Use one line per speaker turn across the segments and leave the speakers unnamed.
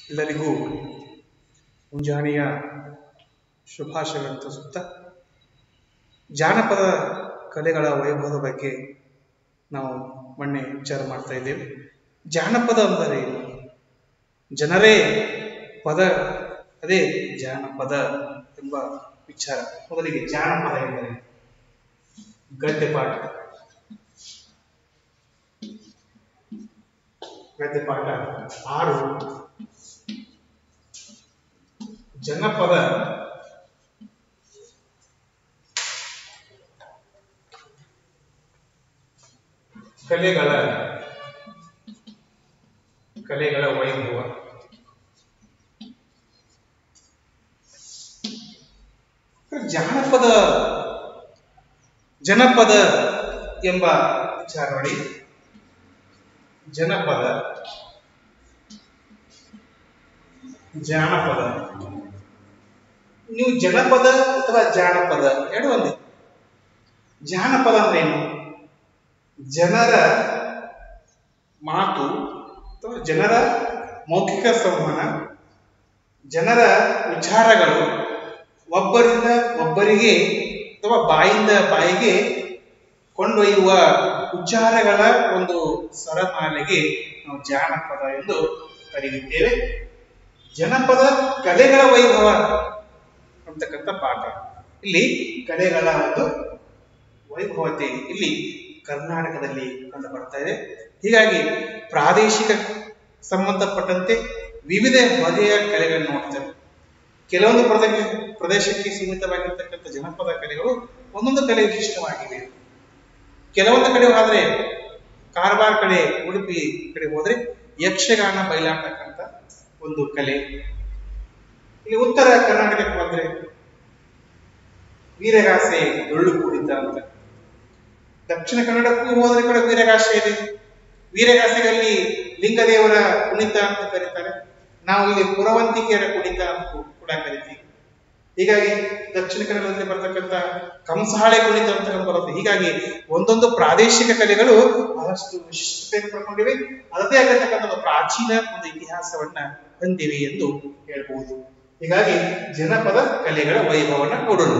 ಎಲ್ಲರಿಗೂ ಮುಂಜಾನೆಯ ಶುಭಾಶಯಗಳನ್ನು ತಿಳಿಸುತ್ತಾ ಜಾನಪದ ಕಲೆಗಳ ವೈಭವದ ಬಗ್ಗೆ ನಾವು ಮೊನ್ನೆ ವಿಚಾರ ಮಾಡ್ತಾ ಇದ್ದೇವೆ ಜಾನಪದ ಅಂದರೆ ಏನು ಜನರೇ ಪದ ಅದೇ ಜಾನಪದ ಎಂಬ ವಿಚಾರ ಮೊದಲಿಗೆ ಜಾನಪದ ಎಂದರೆ ಗದ್ಯಪಾಠ ಗದ್ಯಪಾಠ ಆರು ಜನಪದ ಕಲೆಗಳ ಕಲೆಗಳ ವೈಭವ ಜಾನಪದ ಜನಪದ ಎಂಬ ವಿಚಾರ ನೋಡಿ ಜನಪದ ಜಾನಪದ ನೀವು ಜನಪದ ಅಥವಾ ಜಾನಪದ ಎರಡು ಒಂದೇ ಜಾನಪದ ಅಂದ್ರೆ ಏನು ಜನರ ಮಾತು ಅಥವಾ ಜನರ ಮೌಖಿಕ ಸಂವಹನ ಜನರ ವಿಚಾರಗಳು ಒಬ್ಬರಿಂದ ಒಬ್ಬರಿಗೆ ಅಥವಾ ಬಾಯಿಂದ ಬಾಯಿಗೆ ಕೊಂಡೊಯ್ಯುವ ವಿಚಾರಗಳ ಒಂದು ಸರಮಾಲೆಗೆ ನಾವು ಜಾನಪದ ಎಂದು ಕರೆಯುತ್ತೇವೆ ಜನಪದ ಕಲೆಗಳ ವೈಭವ ಅಂತಕ್ಕಂಥ ಪಾಠ ಇಲ್ಲಿ ಕಲೆಗಳ ಒಂದು ವೈಭವತೆ ಇಲ್ಲಿ ಕರ್ನಾಟಕದಲ್ಲಿ ಕಂಡು ಬರ್ತಾ ಇದೆ ಹೀಗಾಗಿ ಪ್ರಾದೇಶಿಕ ಸಂಬಂಧಪಟ್ಟಂತೆ ವಿವಿಧ ಬಗೆಯ ಕಲೆಗಳನ್ನು ನೋಡ್ತೇವೆ ಕೆಲವೊಂದು ಪ್ರದೇಶ ಪ್ರದೇಶಕ್ಕೆ ಸೀಮಿತವಾಗಿರ್ತಕ್ಕಂಥ ಜನಪದ ಕಲೆಗಳು ಒಂದೊಂದು ಕಲೆ ವಿಶಿಷ್ಟವಾಗಿವೆ ಕೆಲವೊಂದು ಕಡೆ ಹೋದ್ರೆ ಕಾರವಾರ ಕಡೆ ಉಡುಪಿ ಕಡೆ ಹೋದ್ರೆ ಯಕ್ಷಗಾನ ಬಯಲಾಟಕ್ಕಂತ ಒಂದು ಕಲೆ ಇಲ್ಲಿ ಉತ್ತರ ಕರ್ನಾಟಕಕ್ಕೆ ಬಂದ್ರೆ ವೀರಗಾಸೆ ಡೊಳ್ಳು ಕುಣಿತ ಅಂತ ದಕ್ಷಿಣ ಕನ್ನಡಕ್ಕೂ ಹೋದ್ರೆ ಕೂಡ ವೀರಗಾಸೆ ಇದೆ ವೀರಗಾಸೆಗಳಲ್ಲಿ ಲಿಂಗದೇವರ ಕುಣಿತ ಅಂತ ಕರೀತಾರೆ ನಾವು ಇಲ್ಲಿ ಪುರವಂತಿಕೆಯರ ಕುಣಿತ ಅಂತ ಕೂಡ ಕರಿತೀವಿ ಹೀಗಾಗಿ ದಕ್ಷಿಣ ಕನ್ನಡದಲ್ಲಿ ಬರ್ತಕ್ಕಂಥ ಕಂಸಾಳೆ ಕುಣಿತ ಅಂತ ಬರುತ್ತೆ ಹೀಗಾಗಿ ಒಂದೊಂದು ಪ್ರಾದೇಶಿಕ ಕಲೆಗಳು ಬಹಳಷ್ಟು ವಿಶಿಷ್ಟತೆಯನ್ನು ಪಡ್ಕೊಂಡಿವೆ ಅದರದೇ ಆಗಿರತಕ್ಕಂಥ ಒಂದು ಪ್ರಾಚೀನ ಒಂದು ಇತಿಹಾಸವನ್ನ ಹೊಂದಿವೆ ಎಂದು ಹೇಳ್ಬಹುದು ಹೀಗಾಗಿ ಜನಪದ ಕಲೆಗಳ ವೈಭವನ್ನ ನೋಡೋಣ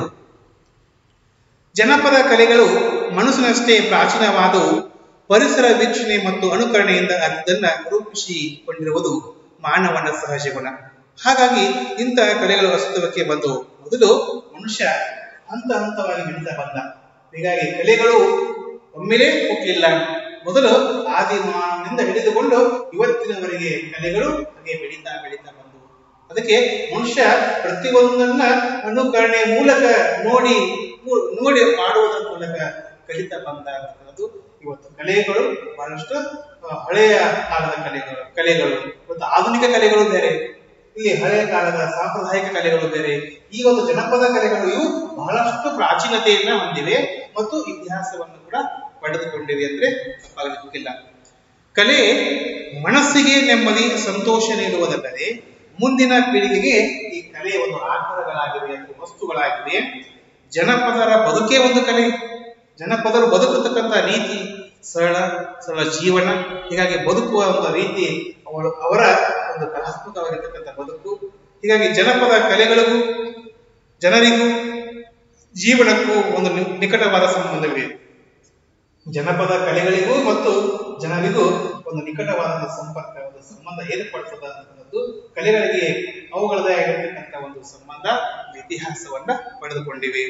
ಜನಪದ ಕಲೆಗಳು ಮನುಷ್ಯನಷ್ಟೇ ಪ್ರಾಚೀನವಾದವು ಪರಿಸರ ವೀಕ್ಷಣೆ ಮತ್ತು ಅನುಕರಣೆಯಿಂದ ಅದನ್ನ ರೂಪಿಸಿಕೊಂಡಿರುವುದು ಮಾನವನ ಸಹಜ ಗುಣ ಹಾಗಾಗಿ ಇಂತಹ ಕಲೆಗಳು ಅಸ್ತಿತ್ವಕ್ಕೆ ಬಂದವು ಮೊದಲು ಮನುಷ್ಯ ಹಂತ ಹಂತವಾಗಿ ಬೆಳೀತಾ ಬಂದ ಹೀಗಾಗಿ ಕಲೆಗಳು ಒಮ್ಮೆಲೇ ಹುಟ್ಟಲಿಲ್ಲ ಮೊದಲು ಆದಿಮಾನದಿಂದ ಹಿಡಿದುಕೊಂಡು ಇವತ್ತಿನವರೆಗೆ ಕಲೆಗಳು ಹಾಗೆ ಬೆಳೀತಾ ಬೆಳೀತಾ ಬಂದವು ಅದಕ್ಕೆ ಮನುಷ್ಯ ಪ್ರತಿಯೊಂದನ್ನ ಅನುಕರಣೆ ಮೂಲಕ ನೋಡಿ ನೋಡಿ ಮಾಡುವುದರ ಮೂಲಕ ಕಲಿತಾ ಬಂದ ಅಂತಕ್ಕಂಥದ್ದು ಇವತ್ತು ಕಲೆಗಳು ಬಹಳಷ್ಟು ಹಳೆಯ ಕಾಲದ ಕಲೆಗಳು ಕಲೆಗಳು ಮತ್ತು ಆಧುನಿಕ ಕಲೆಗಳು ಬೇರೆ ಇಲ್ಲಿ ಹಳೆಯ ಕಾಲದ ಸಾಂಪ್ರದಾಯಿಕ ಕಲೆಗಳು ಬೇರೆ ಈ ಒಂದು ಜನಪದ ಕಲೆಗಳು ಇವು ಬಹಳಷ್ಟು ಪ್ರಾಚೀನತೆಯನ್ನ ಹೊಂದಿವೆ ಮತ್ತು ಇತಿಹಾಸವನ್ನು ಕೂಡ ಪಡೆದುಕೊಂಡಿವೆ ಅಂದ್ರೆ ತಪ್ಪಾಗಲಿಕ್ಕಿಲ್ಲ ಕಲೆ ಮನಸ್ಸಿಗೆ ನೆಮ್ಮದಿ ಸಂತೋಷ ನೀಡುವುದಲ್ಲದೆ ಮುಂದಿನ ಪೀಳಿಗೆಗೆ ಈ ಕಲೆಯ ಒಂದು ಆಕಾರಗಳಾಗಿವೆ ಅಥವಾ ವಸ್ತುಗಳಾಗಿವೆ ಜನಪದರ ಬದುಕೇ ಒಂದು ಕಲೆ ಜನಪದರು ಬದುಕತಕ್ಕಂಥ ರೀತಿ ಸರಳ ಸರಳ ಜೀವನ ಹೀಗಾಗಿ ಬದುಕುವ ಒಂದು ರೀತಿ ಅವಳು ಅವರ ಒಂದು ಕಲಾತ್ಮಕವಾಗಿರ್ತಕ್ಕಂಥ ಬದುಕು ಹೀಗಾಗಿ ಜನಪದ ಕಲೆಗಳಿಗೂ ಜನರಿಗೂ ಜೀವನಕ್ಕೂ ಒಂದು ನಿಕಟವಾದ ಸಂಬಂಧವಿದೆ ಜನಪದ ಕಲೆಗಳಿಗೂ ಮತ್ತು ಜನರಿಗೂ ಒಂದು ನಿಕಟವಾದ ಸಂಪರ್ಕ ಒಂದು ಸಂಬಂಧ ಏರ್ಪಡಿಸದ ಅಂತಕ್ಕಂಥದ್ದು ಕಲೆಗಳಿಗೆ ಅವುಗಳದೇ ಆಗಿರ್ತಕ್ಕಂಥ ಒಂದು ಸಂಬಂಧ ಇತಿಹಾಸವನ್ನ ಪಡೆದುಕೊಂಡಿವೆ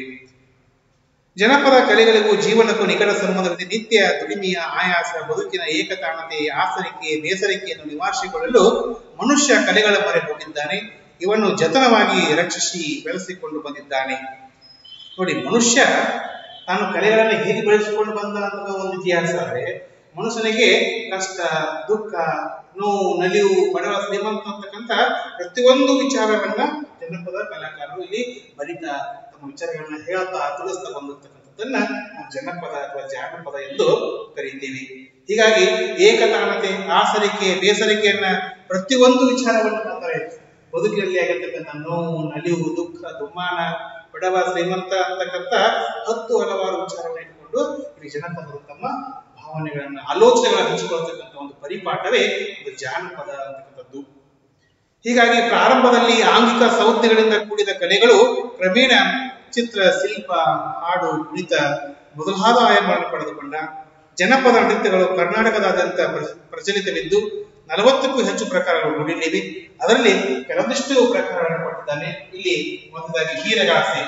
ಜನಪದ ಕಲೆಗಳಿಗೂ ಜೀವನಕ್ಕೂ ನಿಕಟ ಸಂಬಂಧವಿದೆ ನಿತ್ಯ ದುಡಿಮೆಯ ಆಯಾಸ ಬದುಕಿನ ಏಕತಾನತೆ ಆಸರಿಕೆ ಬೇಸರಿಕೆಯನ್ನು ನಿವಾರಿಸಿಕೊಳ್ಳಲು ಮನುಷ್ಯ ಕಲೆಗಳ ಮೊರೆ ಹೋಗಿದ್ದಾನೆ ಇವನ್ನು ಜತನವಾಗಿ ರಕ್ಷಿಸಿ ಬೆಳೆಸಿಕೊಂಡು ಬಂದಿದ್ದಾನೆ ನೋಡಿ ಮನುಷ್ಯ ತಾನು ಕಲೆಗಳನ್ನು ಹೇಗೆ ಬೆಳೆಸಿಕೊಂಡು ಬಂದ ಅಂತ ಒಂದು ಇತಿಹಾಸ ಆದರೆ ಮನುಷ್ಯನಿಗೆ ಕಷ್ಟ ದುಃಖ ನೋವು ನಲಿವು ಬಡವ ಶ್ರೀಮಂತ ಅಂತಕ್ಕಂಥ ಪ್ರತಿಯೊಂದು ವಿಚಾರವನ್ನ ಜನಪದ ಕಲಾಕಾರರು ಇಲ್ಲಿ ಬರಿತಾ ತಮ್ಮ ವಿಚಾರಗಳನ್ನ ಹೇಳ್ತಾ ತಿಳಿಸ್ತಾ ಬಂದಿರ್ತಕ್ಕಂಥದ್ದನ್ನ ನಾವು ಜನಪದ ಅಥವಾ ಜಾನಪದ ಎಂದು ಕರೀತೀವಿ ಹೀಗಾಗಿ ಏಕತಾನತೆ ಆಸರಿಕೆ ಬೇಸರಿಕೆಯನ್ನ ಪ್ರತಿಯೊಂದು ವಿಚಾರವನ್ನು ಮಾಡ್ತಾರೆ ಬದುಕಿನಲ್ಲಿ ಆಗಿರ್ತಕ್ಕಂಥ ನೋವು ನಲಿವು ದುಃಖ ದುಮ್ಮಾನ ಬಡವ ಶ್ರೀಮಂತ ಅಂತಕ್ಕಂಥ ಹತ್ತು ಹಲವಾರು ವಿಚಾರವನ್ನು ಇಟ್ಕೊಂಡು ಇಲ್ಲಿ ಜನಪದರು ತಮ್ಮ ಭಾವನೆಗಳನ್ನ ಆಲೋಚನೆಗಳನ್ನ ಹಂಚಿಕೊಳ್ತಕ್ಕಂಥ ಒಂದು ಪರಿಪಾಠವೇ ಒಂದು ಜಾನಪದ ಅಂತಕ್ಕಂಥದ್ದು ಹೀಗಾಗಿ ಪ್ರಾರಂಭದಲ್ಲಿ ಆಂಗಿಕ ಸೌದ್ಯಗಳಿಂದ ಕೂಡಿದ ಕಲೆಗಳು ಕ್ರಮೇಣ ಚಿತ್ರ ಶಿಲ್ಪ ಹಾಡು ಕುಣಿತ ಮೊದಲಾದ ಆಯಾಮಗಳನ್ನು ಪಡೆದುಕೊಂಡ ಜನಪದ ನೃತ್ಯಗಳು ಕರ್ನಾಟಕದಾದ್ಯಂತ ಪ್ರ- ಪ್ರಚಲಿತವಿದ್ದು ನಲವತ್ತಕ್ಕೂ ಹೆಚ್ಚು ಪ್ರಕಾರಗಳು ರೂಢಿಯಲ್ಲಿವೆ ಅದರಲ್ಲಿ ಕೆಲವೊಂದಿಷ್ಟು ಪ್ರಕಾರಗಳನ್ನು ಕೊಟ್ಟಿದ್ದಾನೆ ಇಲ್ಲಿ ಮೊದಲಾಗಿ ವೀರಗಾಸೆ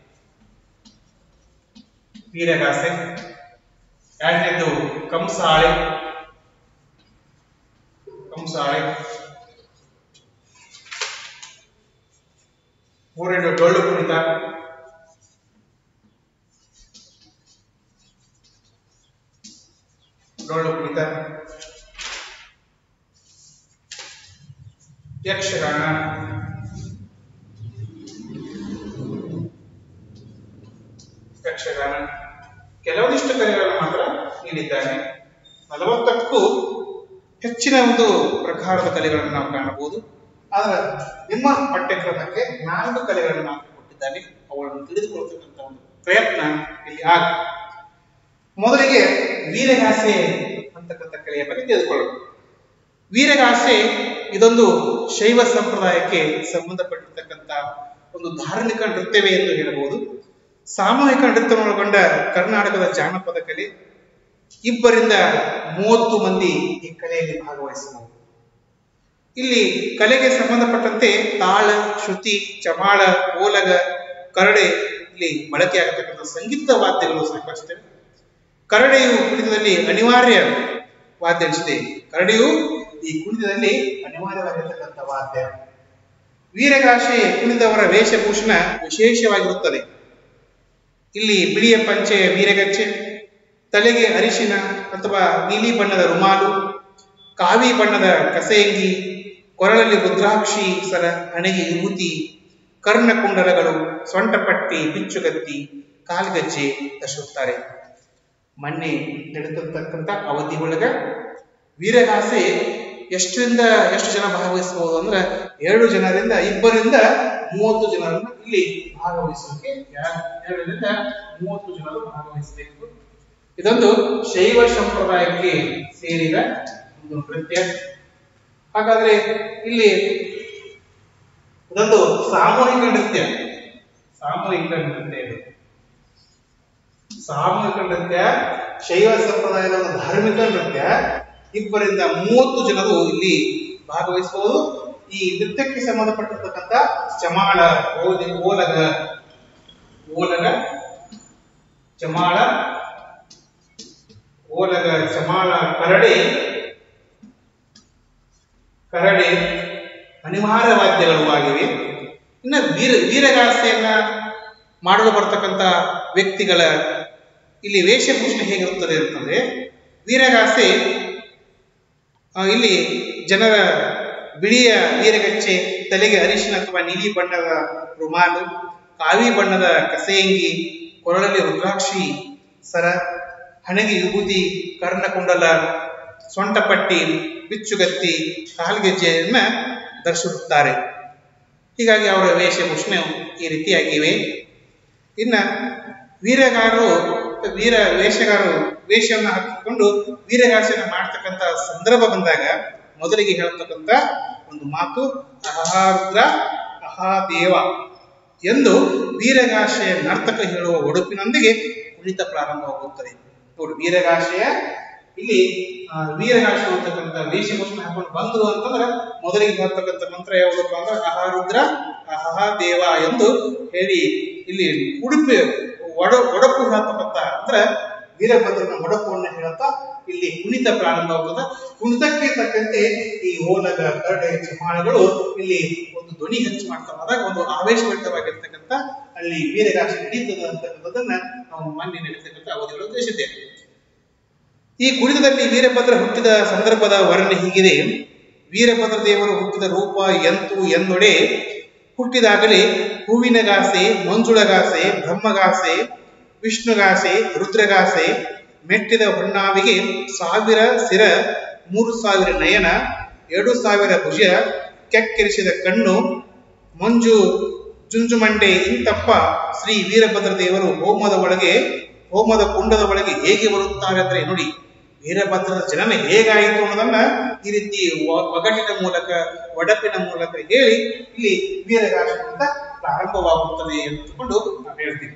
ವೀರಗಾಸೆ ಎರಡನೇದು ಕಂಸಾಳೆ ಕಂಸಾಳೆ ಮೂರನೇದು ಡೊಳ್ಳು ಕುಣಿತ ಡೊಳ್ಳು ಕುಣಿತ ಯಕ್ಷಗಾನ ಯಕ್ಷಗಾನ ಕೆಲವೊಂದಿಷ್ಟು ಕಲೆಗಳನ್ನು ಮಾತ್ರ ನೀಡಿದ್ದಾನೆ ನಲವತ್ತಕ್ಕೂ ಹೆಚ್ಚಿನ ಒಂದು ಪ್ರಕಾರದ ಕಲೆಗಳನ್ನು ನಾವು ಕಾಣಬಹುದು ಆದರೆ ನಿಮ್ಮ ಪಠ್ಯಕ್ರಮಕ್ಕೆ ನಾಲ್ಕು ಕಲೆಗಳನ್ನು ಮಾತ್ರ ಕೊಟ್ಟಿದ್ದಾನೆ ಅವುಗಳನ್ನು ತಿಳಿದುಕೊಳ್ತಕ್ಕಂಥ ಒಂದು ಪ್ರಯತ್ನ ಇಲ್ಲಿ ಆಗ ಮೊದಲಿಗೆ ವೀರಗಾಸೆ ಅಂತಕ್ಕಂಥ ಕಲೆಯ ಬಗ್ಗೆ ತಿಳಿದುಕೊಳ್ಳೋಣ ವೀರಗಾಸೆ ಇದೊಂದು ಶೈವ ಸಂಪ್ರದಾಯಕ್ಕೆ ಸಂಬಂಧಪಟ್ಟಿರ್ತಕ್ಕಂಥ ಒಂದು ಧಾರ್ಮಿಕ ನೃತ್ಯವೇ ಎಂದು ಹೇಳಬಹುದು ಸಾಮೂಹಿಕ ನೃತ್ಯವನ್ನೊಳಗೊಂಡ ಕರ್ನಾಟಕದ ಜಾನಪದ ಕಲೆ ಇಬ್ಬರಿಂದ ಮೂವತ್ತು ಮಂದಿ ಈ ಕಲೆಯಲ್ಲಿ ಭಾಗವಹಿಸಬಹುದು ಇಲ್ಲಿ ಕಲೆಗೆ ಸಂಬಂಧಪಟ್ಟಂತೆ ತಾಳ ಶ್ರುತಿ ಚಮಾಳ ಓಲಗ ಕರಡೆ ಇಲ್ಲಿ ಬಳಕೆಯಾಗತಕ್ಕಂಥ ಸಂಗೀತ ವಾದ್ಯಗಳು ಸಾಕಷ್ಟಿವೆ ಕರಡೆಯು ಕುಣಿತದಲ್ಲಿ ಅನಿವಾರ್ಯ ವಾದ್ಯ ಅನಿಸಿದೆ ಕರಡೆಯು ಈ ಕುಣಿತದಲ್ಲಿ ಅನಿವಾರ್ಯವಾಗಿರ್ತಕ್ಕಂಥ ವಾದ್ಯ ವೀರಗಾಶೆ ಕುಣಿದವರ ವೇಷಭೂಷಣ ವಿಶೇಷವಾಗಿರುತ್ತದೆ ಇಲ್ಲಿ ಬಿಳಿಯ ಪಂಚೆ ವೀರಗಚ್ಚೆ ತಲೆಗೆ ಅರಿಶಿನ ಅಥವಾ ನೀಲಿ ಬಣ್ಣದ ರುಮಾಲು ಕಾವಿ ಬಣ್ಣದ ಕಸೆಯಂಗಿ ಕೊರಳಲ್ಲಿ ರುದ್ರಾಕ್ಷಿ ಸರ ಹಣೆಗೆ ವಿಭೂತಿ ಕರ್ಣಕುಂಡಲಗಳು ಸೊಂಟಪಟ್ಟಿ ಬಿಚ್ಚುಗತ್ತಿ ಕಾಲ್ಗಜ್ಜೆ ಧರಿಸುತ್ತಾರೆ ಮೊನ್ನೆ ನಡೆದಿರ್ತಕ್ಕಂಥ ಅವಧಿ ಒಳಗ ವೀರಗಾಸೆ ಎಷ್ಟರಿಂದ ಎಷ್ಟು ಜನ ಭಾಗವಹಿಸಬಹುದು ಅಂದ್ರೆ ಎರಡು ಜನರಿಂದ ಇಬ್ಬರಿಂದ ಮೂವತ್ತು ಜನರನ್ನ ಇಲ್ಲಿ ಭಾಗವಹಿಸೋಕೆ ಯಾ- ಎರಡರಿಂದ ಮೂವತ್ತು ಜನರು ಭಾಗವಹಿಸಬೇಕು ಇದೊಂದು ಶೈವ ಸಂಪ್ರದಾಯಕ್ಕೆ ಸೇರಿದ ಒಂದು ನೃತ್ಯ ಹಾಗಾದ್ರೆ ಇಲ್ಲಿ ಇದೊಂದು ಸಾಮೂಹಿಕ ನೃತ್ಯ ಸಾಮೂಹಿಕ ನೃತ್ಯ ಇದು ಸಾಮೂಹಿಕ ನೃತ್ಯ ಶೈವ ಸಂಪ್ರದಾಯದ ಒಂದು ಧಾರ್ಮಿಕ ನೃತ್ಯ ಇಬ್ಬರಿಂದ ಮೂವತ್ತು ಜನರು ಇಲ್ಲಿ ಭಾಗವಹಿಸಬಹುದು ಈ ನೃತ್ಯಕ್ಕೆ ಸಂಬಂಧಪಟ್ಟಿರ್ತಕ್ಕಂಥ ಚಮಾಳ ಓದಿ ಓಲಗ ಓಲಗ ಚಮಾಳ ಓಲಗ ಚಮಾಳ ಕರಡೆ ಕರಡೆ ಅನಿವಾರ್ಯ ವಾದ್ಯಗಳು ಆಗಿವೆ ಇನ್ನು ವೀರ ವೀರಗಾಸೆಯನ್ನ ಮಾಡಲು ಬರ್ತಕ್ಕಂಥ ವ್ಯಕ್ತಿಗಳ ಇಲ್ಲಿ ವೇಷಭೂಷಣ ಹೇಗಿರುತ್ತದೆ ಅಂತಂದ್ರೆ ವೀರಗಾಸೆ ಆ, ಇಲ್ಲಿ ಜನರ ಬಿಳಿಯ ವೀರಗಚ್ಚೆ ತಲೆಗೆ ಅರಿಶಿನ ಅಥವಾ ನೀಲಿ ಬಣ್ಣದ ರುಮಾಲು ಕಾವಿ ಬಣ್ಣದ ಕಸೆಯಂಗಿ ಕೊರಳಲ್ಲಿ ರುದ್ರಾಕ್ಷಿ ಸರ ಹಣೆಗೆ ವಿಭೂತಿ ಕರ್ಣಕುಂಡಲ ಸೊಂಟಪಟ್ಟಿ ಬಿಚ್ಚುಗತ್ತಿ ಕಾಲ್ಗೆಜ್ಜೆಯನ್ನ ಧರಿಸುತ್ತಾರೆ ಹೀಗಾಗಿ ಅವರ ವೇಷಭೂಷಣ ಈ ರೀತಿಯಾಗಿವೆ ಇನ್ನ ವೀರಗಾರರು ವೀರ ವೇಷಗಾರರು ವೇಷವನ್ನು ಹಾಕಿಕೊಂಡು ವೀರಗಾಸೆಯನ್ನು ಮಾಡ್ತಕ್ಕಂಥ ಸಂದರ್ಭ ಬಂದಾಗ ಮೊದಲಿಗೆ ಹೇಳ್ತಕ್ಕಂಥ ಒಂದು ಮಾತು ಅಹಾರ್ದ್ರ ಅಹಾದೇವ ಎಂದು ವೀರಗಾಶೆಯ ನರ್ತಕ ಹೇಳುವ ಒಡುಪಿನೊಂದಿಗೆ ಕುಣಿತ ಪ್ರಾರಂಭವಾಗುತ್ತದೆ ನೋಡಿ ವೀರಗಾಶೆಯ ಇಲ್ಲಿ ಆ, ವೀರಗಾಶೆ ಅಂತಕ್ಕಂಥ ವೇಷಭೂಷಣ ಹಾಕೊಂಡು ಬಂದ್ರು ಅಂತಂದ್ರೆ ಮೊದಲಿಗೆ ಹೇಳ್ತಕ್ಕಂಥ ಮಂತ್ರ ಯಾವುದಪ್ಪ ಅಂದ್ರೆ ಅಹಾರುದ್ರ ಅಹಾದೇವ ಎಂದು ಹೇಳಿ ಇಲ್ಲಿ ಉಡುಪಿ ಒಡ ಒಡಪು ಹೇಳ್ತಕ್ಕಂಥ ಅಂದ್ರೆ ವೀರಭದ್ರನ ಒಡಪುವನ್ನು ಹೇಳ್ತಾ ಇಲ್ಲಿ ಕುಣಿತ ಪ್ರಾರಂಭವಾಗುತ್ತದೆ ಕುಣಿತಕ್ಕೆ ತಕ್ಕಂತೆ ಈ ಓಲಗ ಕರಡೆ ಚಮಾಳಗಳು ಇಲ್ಲಿ ಒಂದು ಧ್ವನಿ ಹೆಚ್ಚು ಮಾಡ್ತಾ ಹೋದಾಗ ಒಂದು ಆವೇಶಭರಿತವಾಗಿರ್ತಕ್ಕಂಥ ಅಲ್ಲಿ ವೀರಗಾಶೆ ನಡೀತದೆ ಅಂತಕ್ಕಂಥದ್ದನ್ನ ನಾವು ಮೊನ್ನೆ ನಡೀತಕ್ಕಂಥ ಅವಧಿಗಳು ತಿಳಿಸಿದ್ದೇವೆ ಈ ಕುಣಿತದಲ್ಲಿ ವೀರಭದ್ರ ಹುಟ್ಟಿದ ಸಂದರ್ಭದ ವರ್ಣನೆ ಹೀಗಿದೆ ವೀರಭದ್ರ ದೇವರು ಹುಟ್ಟಿದ ರೂಪ ಎಂತು ಎಂದೊಡೆ ಹುಟ್ಟಿದಾಗಲೇ ಹೂವಿನಗಾಸೆ ಮಂಜುಳಗಾಸೆ ಬ್ರಹ್ಮಗಾಸೆ ವಿಷ್ಣುಗಾಸೆ ರುದ್ರಗಾಸೆ ಮೆಟ್ಟಿದ ಹೊನ್ನಾವಿಗೆ ಸಾವಿರ ಸಿರ ಮೂರು ಸಾವಿರ ನಯನ ಎರಡು ಸಾವಿರ ಭುಜ ಕೆಕ್ಕಿರಿಸಿದ ಕಣ್ಣು ಮಂಜು ಜುಂಜುಮಂಡೆ ಇಂತಪ್ಪ ಶ್ರೀ ವೀರಭದ್ರ ದೇವರು ಹೋಮದ ಒಳಗೆ ಹೋಮದ ಕುಂಡದ ಒಳಗೆ ಹೇಗೆ ಬರುತ್ತಾರೆ ಅಂದ್ರೆ ನೋಡಿ ವೀರಭದ್ರನ ಜನನ ಹೇಗಾಯಿತು ಅನ್ನೋದನ್ನ ಈ ರೀತಿ ಒ- ಒಗಟಿನ ಮೂಲಕ ಒಡಪಿನ ಮೂಲಕ ಹೇಳಿ ಇಲ್ಲಿ ವೀರಗಾಶ ಅಂತ ಪ್ರಾರಂಭವಾಗುತ್ತದೆ ಎಂದುಕೊಂಡು ನಾವು ಹೇಳ್ತೀವಿ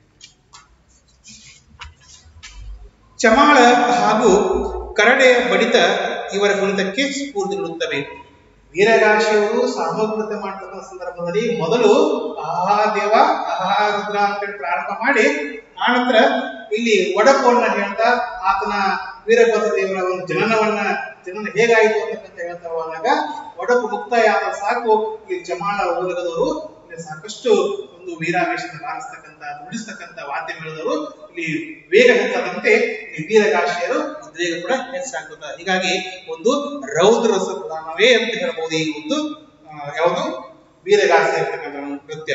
ಚಮಾಳ ಹಾಗೂ ಕರಡೆಯ ಬಡಿತ ಇವರ ಕುಣಿತಕ್ಕೆ ಸ್ಫೂರ್ತಿ ನೀಡುತ್ತವೆ ವೀರಗಾಶಿಯವರು ಸಾಮೂಹಿಕ ಮಾಡ್ತಕ್ಕಂಥ ಸಂದರ್ಭದಲ್ಲಿ ಮೊದಲು ಆಹಾ ದೇವ ಆಹಾ ರುದ್ರ ಅಂತೇಳಿ ಪ್ರಾರಂಭ ಮಾಡಿ ಆನಂತರ ಇಲ್ಲಿ ಒಡಪವನ್ನ ಹೇಳ್ತಾ ಆತನ ವೀರಭದ್ರ ದೇವರ ಒಂದು ಜನನವನ್ನ ಜನನ ಹೇಗಾಯಿತು ಅಂತಕ್ಕಂಥ ಹೇಳ್ತಾ ಹೋದಾಗ ಒಡಪು ಮುಕ್ತಾಯ ಆದ ಸಾಕು ಇಲ್ಲಿ ಜಮಾಳ ಮೂಲಕದವರು ಇಲ್ಲಿ ಸಾಕಷ್ಟು ಒಂದು ವೀರಾವೇಶದ ಬಾರಿಸ್ತಕ್ಕಂಥ ನುಡಿಸ್ತಕ್ಕಂಥ ವಾದ್ಯ ಮೇಳದವರು ಇಲ್ಲಿ ವೇಗ ಹೆಚ್ಚಾದಂತೆ ಇಲ್ಲಿ ವೀರಗಾಶಿಯರು ಉದ್ವೇಗ ಕೂಡ ಹೆಚ್ಚಾಗ್ತದೆ ಹೀಗಾಗಿ ಒಂದು ರೌದ್ರ ರಸ ಪ್ರಧಾನವೇ ಅಂತ ಹೇಳ್ಬೋದು ಈ ಒಂದು ಆ, ಯಾವುದು ವೀರಗಾಸೆ ಅಂತಕ್ಕಂಥ ಒಂದು ನೃತ್ಯ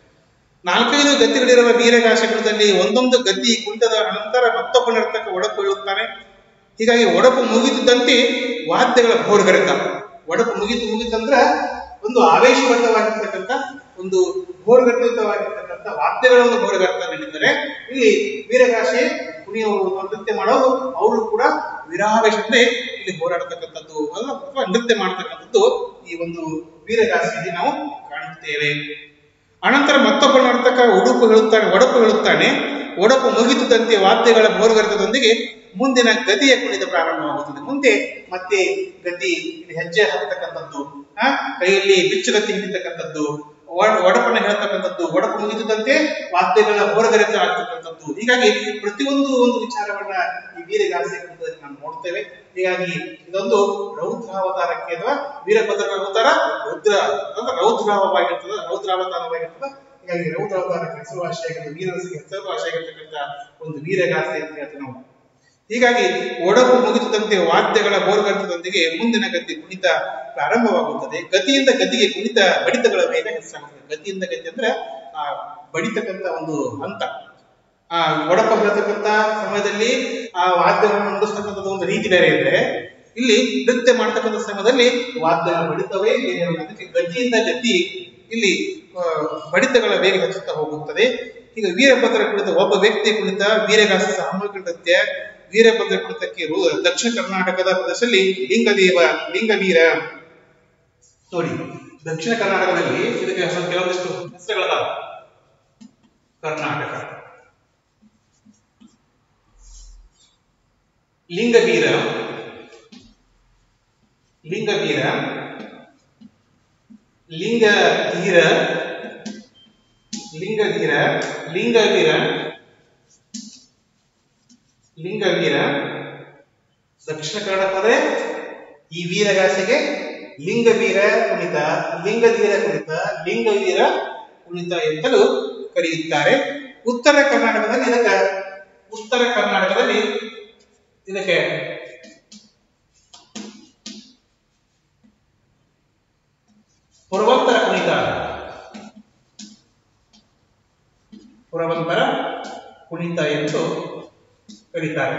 ನಾಲ್ಕೈದು ಗತಿಗಳಿರುವ ವೀರಗಾಸಗಳಲ್ಲಿ ಒಂದೊಂದು ಗತಿ ಕುಂಟದ ಅನಂತರ ಮತ್ತೊಬ್ಬ ನರ್ತಕ ಒಡಪು ಹೇಳುತ್ತಾನೆ ಹೀಗಾಗಿ ಒಡಪು ಮುಗಿದಿದ್ದಂತೆ ವಾದ್ಯಗಳ ಭೋರ್ಗರೆತ ಒಡಪು ಮುಗಿತು ಮುಗಿತಂದ್ರ ಒಂದು ಆವೇಶಭರಿತವಾಗಿರ್ತಕ್ಕಂಥ ಒಂದು ಭೋರ್ಗರಿತವಾಗಿರ್ತಕ್ಕಂಥ ವಾದ್ಯಗಳ ಒಂದು ಭೋರ್ಗರೆತ ನಡೀತಾರೆ ಇಲ್ಲಿ ವೀರಗಾಸೆ ಕುಣಿಯೋರು ಅಥವಾ ನೃತ್ಯ ಮಾಡೋರು ಅವರು ಕೂಡ ವೀರಾವೇಶದಿಂದ ಇಲ್ಲಿ ಹೋರಾಡತಕ್ಕಂಥದ್ದು ಅಲ್ಲ- ಅಥವಾ ನೃತ್ಯ ಮಾಡ್ತಕ್ಕಂಥದ್ದು ಈ ಒಂದು ವೀರಗಾಸೆಯಲ್ಲಿ ನಾವು ಕಾಣುತ್ತೇವೆ ಅನಂತರ ಮತ್ತೊಬ್ಬ ನರ್ತಕ ಉಡುಪು ಹೇಳುತ್ತಾನೆ ಒಡಪು ಹೇಳುತ್ತಾನೆ ಒಡಪು ಮುಗಿತದಂತೆ ವಾದ್ಯಗಳ ಬೋರ್ಗರ್ತದೊಂದಿಗೆ ಮುಂದಿನ ಗತಿಯ ಕುಣಿತ ಪ್ರಾರಂಭವಾಗುತ್ತದೆ ಮುಂದೆ ಮತ್ತೆ ಗತಿ ಇಲ್ಲಿ ಹೆಜ್ಜೆ ಹಾಕ್ತಕ್ಕಂಥದ್ದು ಆ ಕೈಯಲ್ಲಿ ಬಿಚ್ಚುಗತ್ತಿ ಹಿಡಿತಕ್ಕಂಥದ್ದು ಒಡ- ಒಡಪನ್ನ ಹೇಳ್ತಕ್ಕಂಥದ್ದು ಒಡಪು ಮುಗಿತದಂತೆ ವಾದ್ಯಗಳ ಬೋರ್ಗರಿತ ಆಗ್ತಕ್ಕಂಥದ್ದು ಹೀಗಾಗಿ ಪ್ರತಿಯೊಂದು ಒಂದು ವಿಚಾರವನ್ನ ಈ ವೀರಗಾಸೆ ಕುಣಿತದಲ್ಲಿ ನಾವು ನೋಡ್ತೇವೆ ಹೀಗಾಗಿ ಇದೊಂದು ರೌದ್ರಾವತಾರಕ್ಕೆ ಅಥವಾ ವೀರಭದ್ರನ ಅವತಾರ ರುದ್ರ ಅಂದ್ರೆ ರೌದ್ರಾವವಾಗಿರ್ತದೆ ರೌದ್ರಾವತಾರವಾಗಿರ್ತದೆ ಹೀಗಾಗಿ ರೌದ್ರಾವತಾರಕ್ಕೆ ಹೆಸರುವಾಸಿಯಾಗಿರ್ತದೆ ವೀರರಸಿಗೆ ಹೆಸರುವಾಸಿಯಾಗಿರ್ತಕ್ಕಂಥ ಒಂದು ವೀರಗಾಸೆ ಅಂತ ಹೇಳ್ತೀವಿ ನಾವು ಹೀಗಾಗಿ ಒಡಪು ಮುಗಿತದಂತೆ ವಾದ್ಯಗಳ ಬೋರ್ಗರ್ತದೊಂದಿಗೆ ಮುಂದಿನ ಗತಿ ಕುಣಿತ ಪ್ರಾರಂಭವಾಗುತ್ತದೆ ಗತಿಯಿಂದ ಗತಿಗೆ ಕುಣಿತ ಬಡಿತಗಳ ವೇಗ ಹೆಚ್ಚಾಗುತ್ತದೆ ಗತಿಯಿಂದ ಗತಿ ಅಂದ್ರೆ ಆ ಬಡಿತಕ್ಕಂತ ಒಂದು ಹಂತ ಆ ಒಡಪ ಹೇಳ್ತಕ್ಕಂತ ಸಮಯದಲ್ಲಿ ಆ ವಾದ್ಯವನ್ನು ನುಡಿಸ್ತಕ್ಕಂಥದ್ದು ಒಂದು ರೀತಿ ಬೇರೆ ಇದ್ರೆ ಇಲ್ಲಿ ನೃತ್ಯ ಮಾಡ್ತಕ್ಕಂಥ ಸಮಯದಲ್ಲಿ ವಾದ್ಯ ಬಡಿತವೇ ಬೇರೆ ಇರುತ್ತೆ. ಅದಕ್ಕೆ ಗತಿಯಿಂದ ಗತಿ ಇಲ್ಲಿ ಆ, ಬಡಿತಗಳ ವೇಗ ಹೆಚ್ಚುತ್ತಾ ಹೋಗುತ್ತದೆ ಈಗ ವೀರಭದ್ರ ಕುಳಿತ ಒಬ್ಬ ವ್ಯಕ್ತಿ ಕುಳಿತ ವೀರಗಾಸ ಸಾಮೂಹಿಕ ನೃತ್ಯ ವೀರಭದ್ರ ಕುಳಿತಕ್ಕೆ ರು- ದಕ್ಷಿಣ ಕರ್ನಾಟಕದ ಪ್ರದೇಶದಲ್ಲಿ ಲಿಂಗದೇವ ಲಿಂಗವೀರ ನೋಡಿ ದಕ್ಷಿಣ ಕರ್ನಾಟಕದಲ್ಲಿ ಇದಕ್ಕೆ ಸ್ವಲ್ಪ ಕೆಲವೊಂದಿಷ್ಟು ಹೆಸರುಗಳದಾವ ಕರ್ನಾಟಕ ಲಿಂಗವೀರ ಲಿಂಗವೀರ ಲಿಂಗಧೀರ ಲಿಂಗಧೀರ ಲಿಂಗವೀರ ಲಿಂಗವೀರ ದಕ್ಷಿಣ ಕನ್ನಡ ಪದ ಈ ವೀರಗಾಸೆಗೆ ಲಿಂಗವೀರ ಕುಣಿತ ಲಿಂಗಧೀರ ಕುಣಿತ ಲಿಂಗವೀರ ಕುಣಿತ ಎಂತಲೂ ಕರೆಯುತ್ತಾರೆ ಉತ್ತರ ಕರ್ನಾಟಕದಲ್ಲಿ ಇದಕ್ಕೆ ಉತ್ತರ ಕರ್ನಾಟಕದಲ್ಲಿ ಇದಕ್ಕೆ ಪೂರ್ವಂತರ ಕುಣಿತ ಪುರವಂತರ ಕುಣಿತ ಎಂದು ಕರೀತಾರೆ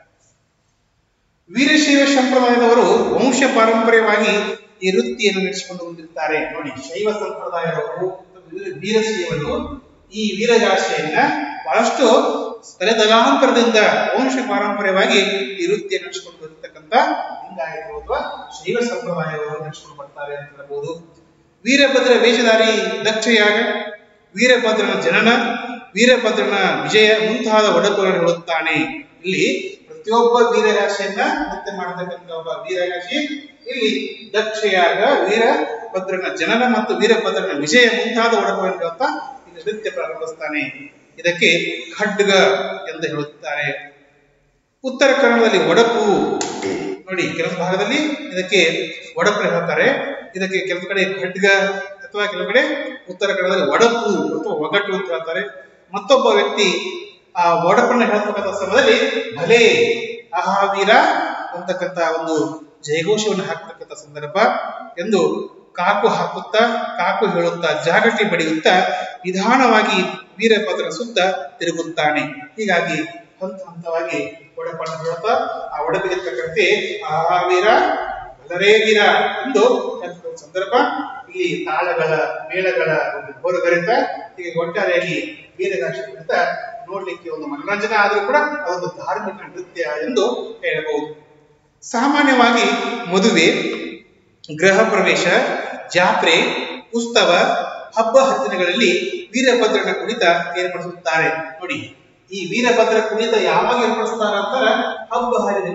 ವೀರಶೈವ ಸಂಪ್ರದಾಯದವರು ವಂಶ ಪಾರಂಪರ್ಯವಾಗಿ ಈ ವೃತ್ತಿಯನ್ನು ನಡೆಸಿಕೊಂಡು ಬಂದಿರುತ್ತಾರೆ ನೋಡಿ ಶೈವ ಸಂಪ್ರದಾಯದವರು ವೀರ- ವೀರಶೈವರು ಈ ವೀರಗಾಸೆಯನ್ನ ಬಹಳಷ್ಟು ತಲೆತಲಾಂತರದಿಂದ ವಂಶ ಪಾರಂಪರ್ಯವಾಗಿ ಈ ವೃತ್ತಿಯನ್ನು ನಡೆಸಿಕೊಂಡು ಬಂದಿರತಕ್ಕಂಥ ಲಿಂಗಾಯತರು ಅಥವಾ ಶೈವ ಸಂಪ್ರದಾಯವರು ನಡೆಸಿಕೊಂಡು ಬರ್ತಾರೆ ಅಂತ ಹೇಳ್ಬೋದು ವೀರಭದ್ರ ವೇಷಧಾರಿ ದಕ್ಷಯಾಗ ವೀರಭದ್ರನ ಜನನ ವೀರಭದ್ರನ ವಿಜಯ ಮುಂತಾದ ಒಡಕುಗಳನ್ನು ಹೇಳುತ್ತಾನೆ ಇಲ್ಲಿ ಪ್ರತಿಯೊಬ್ಬ ವೀರರಾಶಿಯನ್ನ ನೃತ್ಯ ಮಾಡತಕ್ಕಂಥ ಒಬ್ಬ ವೀರರಾಶಿ ಇಲ್ಲಿ ದಕ್ಷಯಾಗ ವೀರಭದ್ರನ ಜನನ ಮತ್ತು ವೀರಭದ್ರನ ವಿಜಯ ಮುಂತಾದ ಒಡಕುಗಳನ್ನು ಹೇಳುತ್ತಾ ಇಲ್ಲಿ ನೃತ್ಯ ಪ್ರಾರಂಭಿಸ್ತಾನೆ ಇದಕ್ಕೆ ಖಡ್ಗ ಎಂದು ಹೇಳುತ್ತಾರೆ ಉತ್ತರ ಕನ್ನಡದಲ್ಲಿ ಒಡಪು ನೋಡಿ ಕೆಲವು ಭಾಗದಲ್ಲಿ ಇದಕ್ಕೆ ಒಡಪು ಹೇಳ್ತಾರೆ ಇದಕ್ಕೆ ಕೆಲವು ಕಡೆ ಖಡ್ಗ ಅಥವಾ ಕೆಲವು ಕಡೆ ಉತ್ತರ ಕನ್ನಡದಲ್ಲಿ ಒಡಪು ಅಥವಾ ಒಗಟು ಅಂತ ಹೇಳ್ತಾರೆ ಮತ್ತೊಬ್ಬ ವ್ಯಕ್ತಿ ಆ ಒಡಪನ್ನ ಹೇಳ್ತಕ್ಕಂಥ ಸಮಯದಲ್ಲಿ ಭಲೆ ಆಹಾ ವೀರ ಅಂತಕ್ಕಂಥ ಒಂದು ಜಯಘೋಷವನ್ನು ಹಾಕ್ತಕ್ಕಂಥ ಸಂದರ್ಭ ಎಂದು ಕಾಕು ಹಾಕುತ್ತಾ ಕಾಕು ಹೇಳುತ್ತಾ ಜಾಗಟಿ ಬಡಿಯುತ್ತಾ ನಿಧಾನವಾಗಿ ವೀರಭದ್ರ ಸುತ್ತ ತಿರುಗುತ್ತಾನೆ ಹೀಗಾಗಿ ಹಂತ ಹಂತವಾಗಿ ಒಡಪನ್ನು ಹೇಳ್ತಾ ಆ ಒಡಪಿಗೆ ತಕ್ಕಂತೆ ಆಹಾ ವೀರ ಬಲರೇ ವೀರ ಎಂದು ಹೇಳ್ತಕ್ಕಂಥ ಸಂದರ್ಭ ಇಲ್ಲಿ ತಾಳಗಳ ಮೇಳಗಳ ಒಂದು ಘೋರಗರಿತ ಹೀಗೆ ಒಟ್ಟಾರೆಯಾಗಿ ವೀರಗಾಶಿ ಕುರಿತ ನೋಡ್ಲಿಕ್ಕೆ ಒಂದು ಮನೋರಂಜನೆ ಆದರೂ ಕೂಡ ಅದೊಂದು ಧಾರ್ಮಿಕ ನೃತ್ಯ ಎಂದು ಹೇಳಬಹುದು ಸಾಮಾನ್ಯವಾಗಿ ಮದುವೆ ಗೃಹ ಪ್ರವೇಶ ಜಾತ್ರೆ ಉತ್ಸವ ಹಬ್ಬ ಹರಿದಿನಗಳಲ್ಲಿ ವೀರಭದ್ರನ ಕುಣಿತ ಏರ್ಪಡಿಸುತ್ತಾರೆ ನೋಡಿ ಈ ವೀರಭದ್ರ ಕುಣಿತ ಯಾವಾಗ ಏರ್ಪಡಿಸ್ತಾರೆ ಅಂತಾರೆ ಹಬ್ಬ ಹರಿದಿನ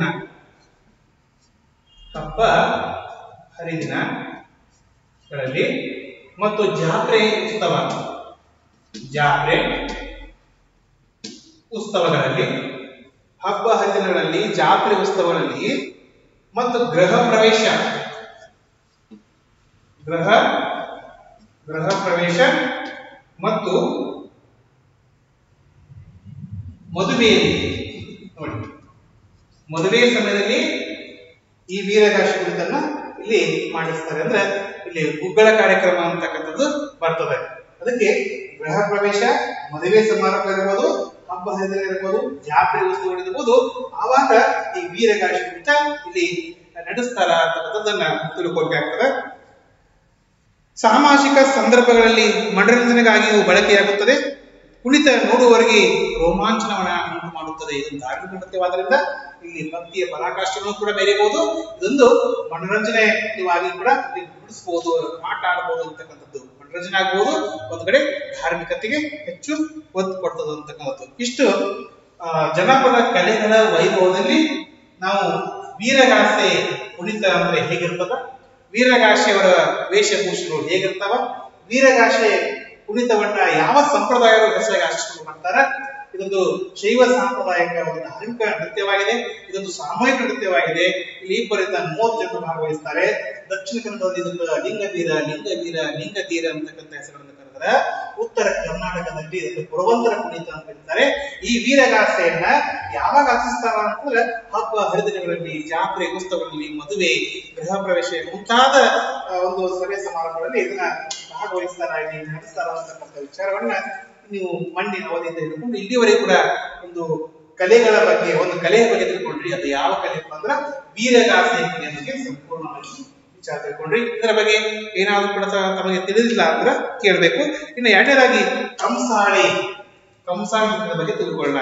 ಹಬ್ಬ ಹರಿದಿನಗಳಲ್ಲಿ ಮತ್ತು ಜಾತ್ರೆ ಉತ್ಸವ ಜಾತ್ರೆ ಉತ್ಸವಗಳಲ್ಲಿ ಹಬ್ಬ ಹರಿದಿನಗಳಲ್ಲಿ ಜಾತ್ರೆ ಉತ್ಸವಗಳಲ್ಲಿ ಮತ್ತು ಗೃಹ ಪ್ರವೇಶ ಗೃಹ ಗೃಹ ಪ್ರವೇಶ ಮತ್ತು ಮದುವೆಯಲ್ಲಿ ನೋಡಿ ಮದುವೆ ಸಮಯದಲ್ಲಿ ಈ ವೀರಗಾಶಿ ಕುರಿತನ್ನ ಇಲ್ಲಿ ಮಾಡಿಸ್ತಾರೆ ಅಂದ್ರೆ ಇಲ್ಲಿ ಗುಗ್ಗಳ ಕಾರ್ಯಕ್ರಮ ಅಂತಕ್ಕಂಥದ್ದು ಬರ್ತದೆ ಅದಕ್ಕೆ ಗೃಹ ಪ್ರವೇಶ ಮದುವೆ ಸಮಾರಂಭ ಇರ್ಬೋದು ಹಬ್ಬ ಹರಿದಿನ ಇರ್ಬೋದು ಜಾತ್ರೆ ಉತ್ಸವಗಳಿರ್ಬೋದು ಆವಾಗ ಈ ವೀರಗಾಶಿ ಕುರಿತ ಇಲ್ಲಿ ನಡೆಸ್ತಾರ ಅಂತಕ್ಕಂಥದ್ದನ್ನ ತಿಳ್ಕೊಳ್ಬೇಕಾಗ್ತದೆ ಸಾಮಾಜಿಕ ಸಂದರ್ಭಗಳಲ್ಲಿ ಮನರಂಜನೆಗಾಗಿಯೂ ಬಳಕೆಯಾಗುತ್ತದೆ ಕುಣಿತ ನೋಡುವವರಿಗೆ ರೋಮಾಂಚನವನ್ನ ಉಂಟು ಮಾಡುತ್ತದೆ ಇದು ಧಾರ್ಮಿಕ ನೃತ್ಯವಾದ್ರಿಂದ ಇಲ್ಲಿ ಭಕ್ತಿಯ ಪರಾಕಾಷ್ಠವನ್ನು ಕೂಡ ಮೆರೆಯಬಹುದು ಇದೊಂದು ಮನೋರಂಜನೆವಾಗಿ ಕೂಡ ಇಲ್ಲಿ ನುಡಿಸಬಹುದು ಆಟ ಆಡಬಹುದು ಅಂತಕ್ಕಂಥದ್ದು ಮನೋರಂಜನೆ ಆಗ್ಬಹುದು ಒಂದು ಕಡೆ ಧಾರ್ಮಿಕತೆಗೆ ಹೆಚ್ಚು ಒತ್ತು ಕೊಡ್ತದೆ ಅಂತಕ್ಕಂಥದ್ದು ಇಷ್ಟು ಆ, ಜನಪದ ಕಲೆಗಳ ವೈಭವದಲ್ಲಿ ನಾವು ವೀರಗಾಸೆ ಕುಣಿತ ಅಂದ್ರೆ ಹೇಗಿರ್ತದ ವೀರಗಾಸೆಯವರ ವೇಷಭೂಷಣಗಳು ಹೇಗಿರ್ತಾವ ವೀರಗಾಸೆ ಕುಣಿತವನ್ನ ಯಾವ ಸಂಪ್ರದಾಯದ ಹೆಸರಿಗೆ ಆಚರಿಸಿಕೊಂಡು ಮಾಡ್ತಾರ ಇದೊಂದು ಶೈವ ಸಾಂಪ್ರದಾಯಿಕ ಒಂದು ಧಾರ್ಮಿಕ ನೃತ್ಯವಾಗಿದೆ ಇದೊಂದು ಸಾಮೂಹಿಕ ನೃತ್ಯವಾಗಿದೆ ಇಲ್ಲಿ ಇಬ್ಬರಿಂದ ಮೂವತ್ತು ಜನರು ಭಾಗವಹಿಸ್ತಾರೆ ದಕ್ಷಿಣ ಕನ್ನಡದಲ್ಲಿ ಇದಕ್ಕೆ ಲಿಂಗವೀರ ಲಿಂಗವೀರ ಲಿಂಗತೀರ ಅಂತಕ್ಕಂಥ ಹೆಸರುಗಳನ್ನು ಕರೆದರೆ ಉತ್ತರ ಕರ್ನಾಟಕದಲ್ಲಿ ಇದಕ್ಕೆ ಪುರವಂತರ ಕುಣಿತ ಅಂತ ಕರೀತಾರೆ ಈ ವೀರಗಾಸೆಯನ್ನ ಯಾವಾಗ ಆಚರಿಸ್ತಾರ ಅಂತಂದ್ರೆ ಹಬ್ಬ ಹರಿದಿನಗಳಲ್ಲಿ ಜಾತ್ರೆ ಉತ್ಸವಗಳಲ್ಲಿ ಮದುವೆ ಗೃಹ ಪ್ರವೇಶ ಮುಂತಾದ ಆ, ಒಂದು ಸಭೆ ಸಮಾರಂಭಗಳಲ್ಲಿ ಇದನ್ನ ಭಾಗವಹಿಸ್ತಾರ ಇಲ್ಲಿ ನಡೆಸ್ತಾರ ಅಂತಕ್ಕಂಥ ವಿಚಾರವನ್ನ ನೀವು ಮಣ್ಣಿನ ಅವಧಿಯಿಂದ ಹಿಡ್ಕೊಂಡು ಇಲ್ಲಿವರೆಗೂ ಕೂಡ ಒಂದು ಕಲೆಗಳ ಬಗ್ಗೆ ಒಂದು ಕಲೆಯ ಬಗ್ಗೆ ತಿಳ್ಕೊಂಡ್ರಿ ಅದು ಯಾವ ಕಲೆ ಅಂದ್ರೆ ವೀರಗಾಸೆ ಕಲೆಯ ಬಗ್ಗೆ ಸಂಪೂರ್ಣವಾಗಿ ವಿಚಾರ ತಿಳ್ಕೊಂಡ್ರಿ ಇದರ ಬಗ್ಗೆ ಏನಾದ್ರು ಕೂಡ ತ- ತಮಗೆ ತಿಳಿದಿಲ್ಲ ಅಂದ್ರೆ ಕೇಳಬೇಕು ಇನ್ನು ಎರಡನೇದಾಗಿ ಕಂಸಾಳೆ ಕಂಸಾಳೆ ನೃತ್ಯದ ಬಗ್ಗೆ ತಿಳ್ಕೊಳ್ಳೋಣ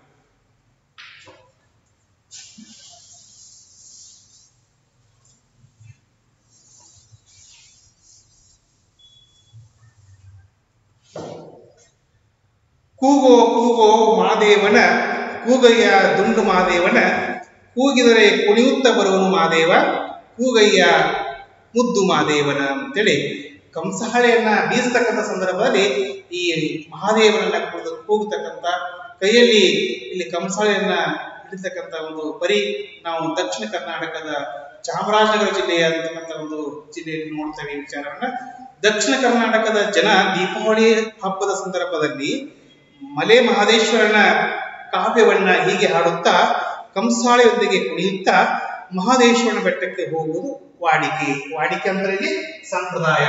ಕೂಗೋ ಕೂಗೋ ಮಾದೇವನ ಕೂಗಯ್ಯ ದುಂಡು ಮಾದೇವನ ಕೂಗಿದರೆ ಕುಣಿಯುತ್ತ ಬರುವನು ಮಾದೇವ ಕೂಗಯ್ಯ ಮುದ್ದು ಮಾದೇವನ ಅಂತೇಳಿ ಕಂಸಹಳೆಯನ್ನ ಬೀಸ್ತಕ್ಕಂಥ ಸಂದರ್ಭದಲ್ಲಿ ಈ ಮಹಾದೇವನನ್ನ ಕೂಗು- ಕೂಗತಕ್ಕಂಥ ಕೈಯಲ್ಲಿ ಇಲ್ಲಿ ಕಂಸಾಳೆಯನ್ನ ಹಿಡಿತಕ್ಕಂಥ ಒಂದು ಪರಿ ನಾವು ದಕ್ಷಿಣ ಕರ್ನಾಟಕದ ಚಾಮರಾಜನಗರ ಜಿಲ್ಲೆಯ ಅಂತಕ್ಕಂಥ ಒಂದು ಜಿಲ್ಲೆಯಲ್ಲಿ ನೋಡ್ತೇವೆ ಈ ವಿಚಾರವನ್ನ ದಕ್ಷಿಣ ಕರ್ನಾಟಕದ ಜನ ದೀಪಾವಳಿ ಹಬ್ಬದ ಸಂದರ್ಭದಲ್ಲಿ ಮಲೆ ಮಹದೇಶ್ವರನ ಕಾವ್ಯವನ್ನ ಹೀಗೆ ಹಾಡುತ್ತಾ ಕಂಸಾಳೆಯೊಂದಿಗೆ ಕುಣಿಯುತ್ತಾ ಮಹದೇಶ್ವರನ ಬೆಟ್ಟಕ್ಕೆ ಹೋಗುವುದು ವಾಡಿಕೆ ವಾಡಿಕೆ ಅಂದ್ರೆ ಇಲ್ಲಿ ಸಂಪ್ರದಾಯ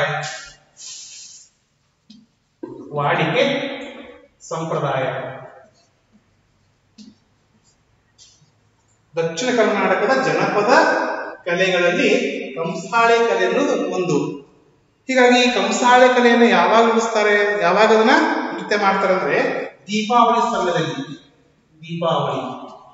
ವಾಡಿಕೆ ಸಂಪ್ರದಾಯ ದಕ್ಷಿಣ ಕರ್ನಾಟಕದ ಜನಪದ ಕಲೆಗಳಲ್ಲಿ ಕಂಸಾಳೆ ಕಲೆ ಅನ್ನೋದು ಒಂದು ಹೀಗಾಗಿ ಈ ಕಂಸಾಳೆ ಕಲೆಯನ್ನು ಯಾವಾಗ ನುಡಿಸ್ತಾರೆ ಯಾವಾಗ ಅದನ್ನ ನೃತ್ಯ ಮಾಡ್ತಾರೆ ಅಂದ್ರೆ ದೀಪಾವಳಿ ಸಮಯದಲ್ಲಿ ದೀಪಾವಳಿ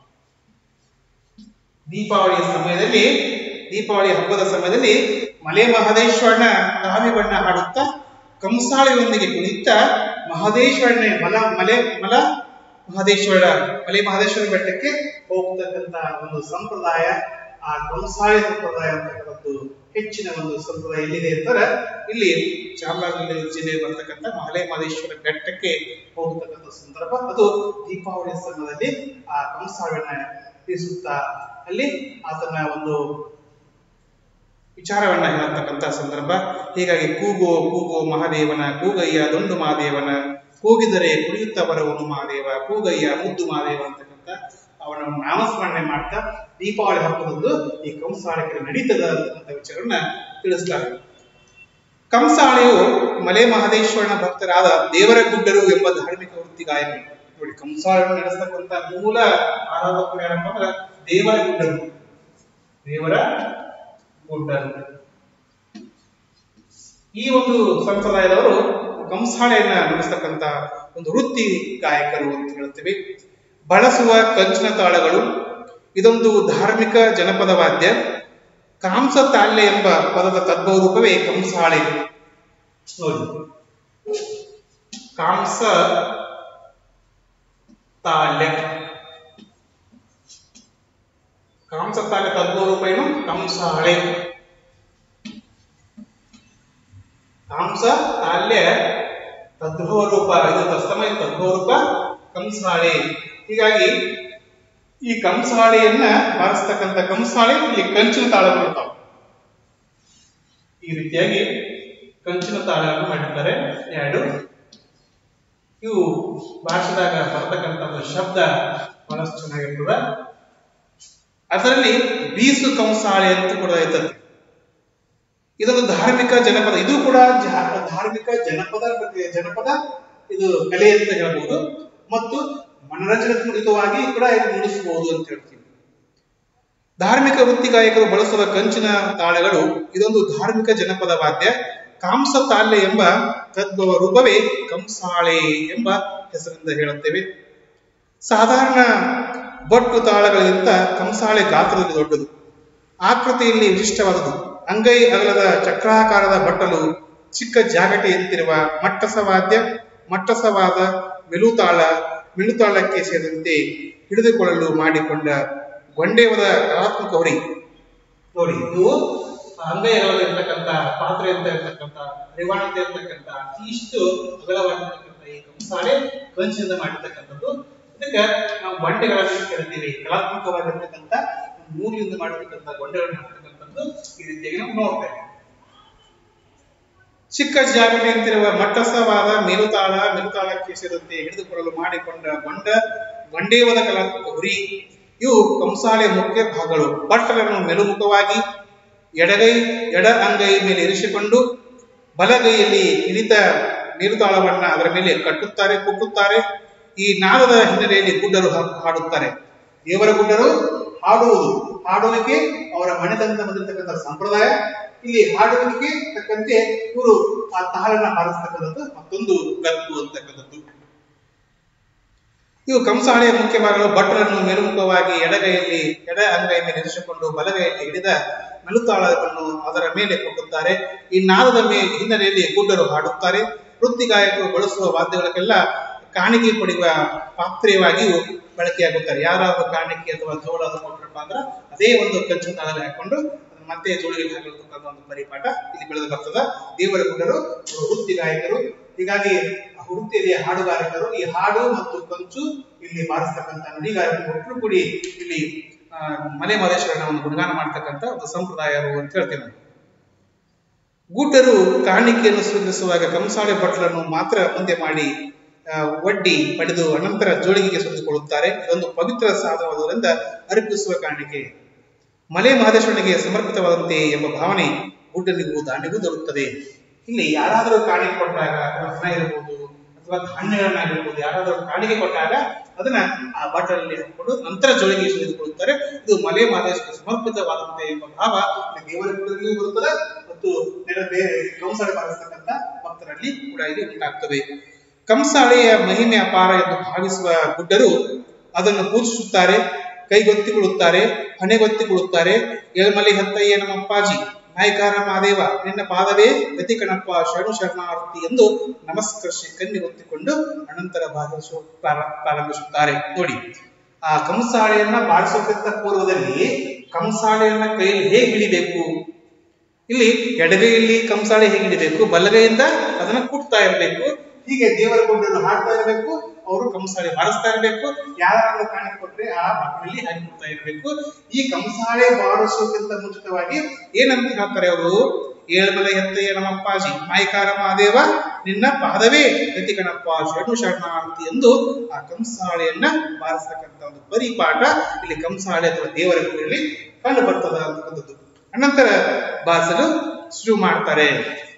ದೀಪಾವಳಿಯ ಸಮಯದಲ್ಲಿ ದೀಪಾವಳಿ ಹಬ್ಬದ ಸಮಯದಲ್ಲಿ ಮಲೆ ಮಹದೇಶ್ವರನ ಕಾವಿ ಬಣ್ಣ ಹಾಡುತ್ತಾ ಕಂಸಾಳೆಯೊಂದಿಗೆ ಕುಣಿತ ಮಹದೇಶ್ವರನ ಮಲ ಮಲೆ ಮಲ ಮಹದೇಶ್ವರ ಮಲೆ ಮಹದೇಶ್ವರ ಬೆಟ್ಟಕ್ಕೆ ಹೋಗ್ತಕ್ಕಂತ ಒಂದು ಸಂಪ್ರದಾಯ ಆ ಕಂಸಾಳೆ ಸಂಪ್ರದಾಯ ಅಂತಕ್ಕಂಥದ್ದು ಹೆಚ್ಚಿನ ಒಂದು ಸಂಪ್ರದಾಯ ಎಲ್ಲಿದೆ ಅಂತಾರೆ ಇಲ್ಲಿ ಚಾಮರಾಜನಗರ ಜಿಲ್ಲೆ ಬರ್ತಕ್ಕಂಥ ಮಹಲೆ ಮಹದೇಶ್ವರ ಬೆಟ್ಟಕ್ಕೆ ಹೋಗ್ತಕ್ಕಂಥ ಸಂದರ್ಭ ಅದು ದೀಪಾವಳಿ ಸಮಯದಲ್ಲಿ ಆ ಕಂಸಾಳನ್ನ ಬೀಸುತ್ತಾ ಅಲ್ಲಿ ಆತನ ಒಂದು ವಿಚಾರವನ್ನ ಹೇಳತಕ್ಕಂಥ ಸಂದರ್ಭ ಹೀಗಾಗಿ ಕೂಗೋ ಕೂಗೋ ಮಹಾದೇವನ ಕೂಗಯ್ಯ ದುಂಡು ಮಹಾದೇವನ ಕೂಗಿದರೆ ಕುಡಿಯುತ್ತಾ ಬರುವನು ಮಹಾದೇವ ಕೂಗಯ್ಯ ಮುದ್ದು ಮಹಾದೇವ ಅಂತಕ್ಕಂಥ ಅವನ ನಾಮಸ್ಮರಣೆ ಮಾಡ್ತಾ ದೀಪಾವಳಿ ಹಬ್ಬದಂದು ಈ ಕಂಸಾಳಿಕೆ ನಡೀತದ ಅಂತಕ್ಕಂಥ ವಿಚಾರವನ್ನ ತಿಳಿಸ್ತಾರೆ ಕಂಸಾಳೆಯು ಮಲೆ ಮಹದೇಶ್ವರನ ಭಕ್ತರಾದ ದೇವರ ಗುಡ್ಡರು ಎಂಬ ಧಾರ್ಮಿಕ ವೃತ್ತಿ ಗಾಯಕರು ನೋಡಿ ಕಂಸಾಳೆಯನ್ನು ನಡೆಸ್ತಕ್ಕಂಥ ಮೂಲ ಆರಾಧಕರು ಯಾರಪ್ಪ ಅಂದ್ರೆ ದೇವರ ಗುಡ್ಡರು ದೇವರ ಗುಡ್ಡರು ಈ ಒಂದು ಸಂಪ್ರದಾಯದವರು ಕಂಸಾಳೆಯನ್ನ ನುಡಿಸ್ತಕ್ಕಂಥ ಒಂದು ವೃತ್ತಿ ಗಾಯಕರು ಅಂತ ಹೇಳ್ತೀವಿ ಬಳಸುವ ಕಂಚಿನ ತಾಳಗಳು ಇದೊಂದು ಧಾರ್ಮಿಕ ಜನಪದ ವಾದ್ಯ ಕಾಂಸ ತಾಳ್ಯ ಎಂಬ ಪದದ ತದ್ಭವ ರೂಪವೇ ಕಂಸಾಳೆ ನೋಡಿ ಕಾಂಸ ತಾಳ್ಯ ಕಾಂಸ ತಾಳ್ಯ ತದ್ಭವ ರೂಪ ಏನು ಕಂಸಾಳೆ ಕಾಂಸ ತಾಲ್ಯ ತದ್ಭವ ರೂಪ ಇದು ತಸ್ತಮಯ ತದ್ಭವ ರೂಪ ಕಂಸಾಳೆ ಹೀಗಾಗಿ ಈ ಕಂಸಾಳೆಯನ್ನ ಬಾರಿಸ್ತಕ್ಕಂಥ ಕಂಸಾಳೆ ಇಲ್ಲಿ ಕಂಚಿನ ತಾಳಗಳು ಇರ್ತಾವೆ ಈ ರೀತಿಯಾಗಿ ಕಂಚಿನ ತಾಳಗಳನ್ನು ಮಾಡಿರ್ತಾರೆ ಎರಡು ಇವು ಭಾಷೆದಾಗ ಬರ್ತಕ್ಕಂಥ ಒಂದು ಶಬ್ದ ಬಹಳಷ್ಟು ಚೆನ್ನಾಗಿರ್ತದ ಅದರಲ್ಲಿ ಬೀಸು ಕಂಸಾಳೆ ಅಂತ ಕೂಡ ಇರ್ತದೆ ಇದೊಂದು ಧಾರ್ಮಿಕ ಜನಪದ ಇದು ಕೂಡ ಜಾ- ಧಾರ್ಮಿಕ ಜನಪದ ಬಗ್ಗೆ ಜನಪದ ಇದು ಕಲೆ ಅಂತ ಹೇಳ್ಬಹುದು ಮತ್ತು ಮನರಂಜನಾತ್ಮಕವಾಗಿ ಕೂಡ ಇದು ನುಡಿಸಬಹುದು ಅಂತ ಹೇಳ್ತೀವಿ ಧಾರ್ಮಿಕ ವೃತ್ತಿ ಗಾಯಕರು ಬಳಸುವ ಕಂಚಿನ ತಾಳಗಳು ಇದೊಂದು ಧಾರ್ಮಿಕ ಜನಪದ ವಾದ್ಯ ಕಾಂಸ ತಾಲ್ಯ ಎಂಬ ತದ್ಭವ ರೂಪವೇ ಕಂಸಾಳೆ ಎಂಬ ಹೆಸರಿಂದ ಹೇಳುತ್ತೇವೆ ಸಾಧಾರಣ ಬೊಟ್ಟು ತಾಳಗಳಿಗಿಂತ ಕಂಸಾಳೆ ಗಾತ್ರದಲ್ಲಿ ದೊಡ್ಡದು ಆಕೃತಿಯಲ್ಲಿ ವಿಶಿಷ್ಟವಾದುದು ಅಂಗೈ ಅಗಲದ ಚಕ್ರಾಕಾರದ ಬಟ್ಟಲು ಚಿಕ್ಕ ಜಾಗಟೆಯಂತಿರುವ ಮಟ್ಟಸವಾದ್ಯ ಮಟ್ಟಸವಾದ ಮೆಲುತಾಳ ಮೆಲುತಾಳಕ್ಕೆ ಸೇರಿದಂತೆ ಹಿಡಿದುಕೊಳ್ಳಲು ಮಾಡಿಕೊಂಡ ಗೊಂಡೇವದ ಕಲಾತ್ಮಕ ಹೊರಿ ನೋಡಿ ನೀವು ಅಂಗೈ ಅಗಲದ ಇರ್ತಕ್ಕಂಥ ಪಾತ್ರೆ ಅಂತ ಇರ್ತಕ್ಕಂಥ ರಿವಾಣ ಅಂತ ಇರ್ತಕ್ಕಂಥ ಇಷ್ಟು ಅಗಲವಾಗಿರ್ತಕ್ಕಂಥ ಈ ಕಂಸಾಳೆ ಕಂಚಿನಿಂದ ಮಾಡಿರ್ತಕ್ಕಂಥದ್ದು ಇದಕ್ಕೆ ನಾವು ಬಂಡೆಗಳನ್ನು ಕರಿತೀವಿ ಕಲಾತ್ಮಕವಾಗಿರ್ತಕ್ಕಂಥ ಮೂಲಿಯಿಂದ ಮಾಡಿರ್ತಕ್ಕಂಥ ಗೊಂಡೆಗಳನ್ನು ಮಾಡ್ತಕ್ಕಂಥದ್ದು ಈ ರೀತಿಯಾಗಿ ನಾವು ನೋಡ್ತೇವೆ ಚಿಕ್ಕ ಜಾಗಟೆಯಂತಿರುವ ಮಟ್ಟಸವಾದ ಮೇಲುತಾಳ ಮೆಲುತಾಳಕ್ಕೆ ಸೇರಿದಂತೆ ಹಿಡಿದುಕೊಳ್ಳಲು ಮಾಡಿಕೊಂಡ ಗೊಂಡ ಗೊಂಡೇವದ ಕಲಾತ್ಮಕ ಹುರಿ ಇವು ಕಂಸಾಳೆ ಮುಖ್ಯ ಭಾಗಗಳು ಬಟ್ಟಲನ್ನು ಮೆಲುಮುಖವಾಗಿ ಎಡಗೈ ಎಡ ಅಂಗೈ ಮೇಲೆ ಇರಿಸಿಕೊಂಡು ಬಲಗೈಯಲ್ಲಿ ಹಿಡಿತ ಮೇಲುತಾಳವನ್ನ ಅದರ ಮೇಲೆ ಕಟ್ಟುತ್ತಾರೆ ಕುಟ್ಟುತ್ತಾರೆ ಈ ನಾದದ ಹಿನ್ನೆಲೆಯಲ್ಲಿ ಗುಡ್ಡರು ಹಾ- ಹಾಡುತ್ತಾರೆ ದೇವರ ಗುಡ್ಡರು ಹಾಡುವುದು ಹಾಡುವಿಕೆ ಅವರ ಮನೆತನದಿಂದ ಬಂದಿರತಕ್ಕಂಥ ಸಂಪ್ರದಾಯ ಇಲ್ಲಿ ಹಾಡುವಿಕೆ ತಕ್ಕಂತೆ ಇವರು ಆ ತಾಳನ್ನ ಹಾರಿಸ್ತಕ್ಕಂಥದ್ದು ಮತ್ತೊಂದು ಗತ್ತು ಅಂತಕ್ಕಂಥದ್ದು ಇವು ಕಂಸಾಳೆಯ ಮುಖ್ಯ ಭಾಗಗಳು ಭಟ್ರನ್ನು ಮೇಲ್ಮುಖವಾಗಿ ಎಡಗೈಯಲ್ಲಿ ಎಡ ಅಂಗೈ ಮೇಲೆ ಇರಿಸಿಕೊಂಡು ಬಲಗೈಯಲ್ಲಿ ಹಿಡಿದ ಮೆಲುತಾಳವನ್ನು ಅದರ ಮೇಲೆ ಕೊಟ್ಟುತ್ತಾರೆ ಈ ನಾದದ ಮೇ ಹಿನ್ನೆಲೆಯಲ್ಲಿ ಗುಡ್ಡರು ಹಾಡುತ್ತಾರೆ ವೃತ್ತಿ ಗಾಯಕರು ಬಳಸುವ ವಾದ್ಯಗಳಿಗೆಲ್ಲ ಕಾಣಿಕೆ ಪಡೆಯುವ ಪಾತ್ರೆಯಾಗಿಯೂ ಬಳಕೆಯಾಗುತ್ತಾರೆ ಯಾರಾದ್ರೂ ಕಾಣಿಕೆ ಅಥವಾ ಜೋಳ ಅದು ಕೊಟ್ಟರಪ್ಪ ಅಂದ್ರೆ ಅದೇ ಒಂದು ಕಂಚಿನ ತಾಳಲ್ಲಿ ಹಾಕೊಂಡು ಅದನ್ನ ಮತ್ತೆ ಜೋಳಿಗೆ ಹಾಕಿರ್ತಕ್ಕಂಥ ಒಂದು ಪರಿಪಾಠ ಇಲ್ಲಿ ಬೆಳೆದು ಬರ್ತದ ದೇವರ ಗುಡ್ಡರು ಅವರು ವೃತ್ತಿ ಗಾಯಕರು ಹೀಗಾಗಿ ಆ ವೃತ್ತಿಯಲ್ಲಿ ಹಾಡುಗಾರಕರು ಈ ಹಾಡು ಮತ್ತು ಕಂಚು ಇಲ್ಲಿ ಬಾರಿಸ್ತಕ್ಕಂಥ ನುಡಿಗಾರರು ಒಟ್ಟರು ಕೂಡಿ ಇಲ್ಲಿ ಆ, ಮಲೆ ಮಹದೇಶ್ವರನ ಒಂದು ಗುಣಗಾನ ಮಾಡ್ತಕ್ಕಂಥ ಒಂದು ಸಂಪ್ರದಾಯ ಅಂತ ಹೇಳ್ತೇವೆ ನಾವು ಗೂಟರು ಕಾಣಿಕೆಯನ್ನು ಸ್ವೀಕರಿಸುವಾಗ ಕಂಸಾಳೆ ಭಟ್ರನ್ನು ಮಾತ್ರ ಮುಂದೆ ಮಾಡಿ ಆ, ಒಡ್ಡಿ ಪಡೆದು ಅನಂತರ ಜೋಳಿಗೆಗೆ ಸುತ್ತಿಕೊಳ್ಳುತ್ತಾರೆ ಇದೊಂದು ಪವಿತ್ರ ಸಾಧನವಾದುದರಿಂದ ಅರ್ಪಿಸುವ ಕಾಣಿಕೆ ಮಲೆ ಮಹದೇಶ್ವರನಿಗೆ ಸಮರ್ಪಿತವಾದಂತೆ ಎಂಬ ಭಾವನೆ ಗುಡ್ಡನಿಗೂ ದಾಂಡಿಗೂ ದೊರೆಯುತ್ತದೆ ಇಲ್ಲಿ ಯಾರಾದರೂ ಕಾಣಿಕೆ ಕೊಟ್ಟಾಗ ಅಥವಾ ಹಣ ಇರಬಹುದು ಅಥವಾ ಧಾನ್ಯಗಳನ್ನಾಗಿರ್ಬೋದು ಯಾರಾದರೂ ಕಾಣಿಕೆ ಕೊಟ್ಟಾಗ ಅದನ್ನ ಆ ಬಾಟಲಲ್ಲಿ ಹಾಕೊಂಡು ನಂತರ ಜೋಳಿಗೆ ಸುರಿದುಕೊಳ್ಳುತ್ತಾರೆ ಇದು ಮಲೆ ಮಹದೇಶ್ವರ ಸಮರ್ಪಿತವಾದಂತೆ ಎಂಬ ಭಾವ ಇಲ್ಲಿ ದೇವರ ಗುಡ್ಡದಲ್ಲಿಯೂ ಬರುತ್ತದೆ ಮತ್ತು ಬೇರೆ ಬೇರೆ ಕಂಸಾಳೆ ಬಾರಿಸ್ತಕ್ಕಂಥ ಭಕ್ತರಲ್ಲಿ ಕೂಡ ಇಲ್ಲಿ ಉಂಟಾಗ್ತವೆ ಕಂಸಾಳೆಯ ಮಹಿಮೆ ಅಪಾರ ಎಂದು ಭಾವಿಸುವ ಗುಡ್ಡರು ಅದನ್ನು ಪೂಜಿಸುತ್ತಾರೆ ಕೈಗೊತ್ತಿಕೊಳ್ಳುತ್ತಾರೆ ಹಣೆಗೊತ್ತಿಕೊಳ್ಳುತ್ತಾರೆ ಏಳ್ಮಲೆ ಹತ್ತಯ್ಯ ನಮ್ಮ ಅಪ್ಪಾಜಿ ನಾಯಕಾರ ಮಾದೇವ ನಿನ್ನ ಪಾದವೇ ಗತಿ ಕಣಪ್ಪ ಶರಣು ಶರಣಾರ್ಥಿ ಎಂದು ನಮಸ್ಕರಿಸಿ ಕಣ್ಣಿಗೊತ್ತಿಕೊಂಡು ಅನಂತರ ಬಾರಿಸುವ ಪ್ರಾರ- ಪ್ರಾರಂಭಿಸುತ್ತಾರೆ ನೋಡಿ ಆ ಕಂಸಾಳೆಯನ್ನ ಬಾರಿಸೋಕ್ಕಿಂತ ಪೂರ್ವದಲ್ಲಿ ಕಂಸಾಳೆಯನ್ನ ಕೈಯಲ್ಲಿ ಹೇಗೆ ಹಿಡಿಬೇಕು ಇಲ್ಲಿ ಎಡಗೈಯಲ್ಲಿ ಕಂಸಾಳೆ ಹೇಗೆ ಹಿಡಿಬೇಕು ಬಲಗೈಯಿಂದ ಅದನ್ನ ಕುಟ್ತಾ ಇರಬೇಕು ಹೀಗೆ ದೇವರ ಗುಡ್ಡನ್ನು ಹಾಡ್ತಾ ಇರಬೇಕು ಅವರು ಕಂಸಾಳೆ ಬಾರಿಸ್ತಾ ಇರಬೇಕು ಯಾರನ್ನು ಕಾಣಿಕೆ ಕೊಟ್ರೆ ಆ ಮಕ್ಕಳಲ್ಲಿ ಹಾಕಿ ಕೊಡ್ತಾ ಇರಬೇಕು ಈ ಕಂಸಾಳೆ ಬಾರಿಸೋಕ್ಕಿಂತ ಮುಂಚಿತವಾಗಿ ಏನಂತ ಹೇಳ್ತಾರೆ ಅವರು ಏಳ್ಮಲೆ ಎತ್ತಯ್ಯ ನಮ್ಮಪ್ಪಾಜಿ ಮಾಯಕಾರ ಮಹಾದೇವ ನಿನ್ನ ಪಾದವೇ ಗತಿ ಕಣಪ್ಪ ಶರಣು ಶರಣಾರ್ಥಿ ಎಂದು ಆ ಕಂಸಾಳೆಯನ್ನ ಬಾರಿಸ್ತಕ್ಕಂಥ ಒಂದು ಪರಿಪಾಠ ಇಲ್ಲಿ ಕಂಸಾಳೆ ಅಥವಾ ದೇವರ ಗುಡಿಯಲ್ಲಿ ಕಂಡು ಬರ್ತದ ಅಂತಕ್ಕಂಥದ್ದು ಅನಂತರ ಬಾರಿಸಲು ಶುರು ಮಾಡ್ತಾರೆ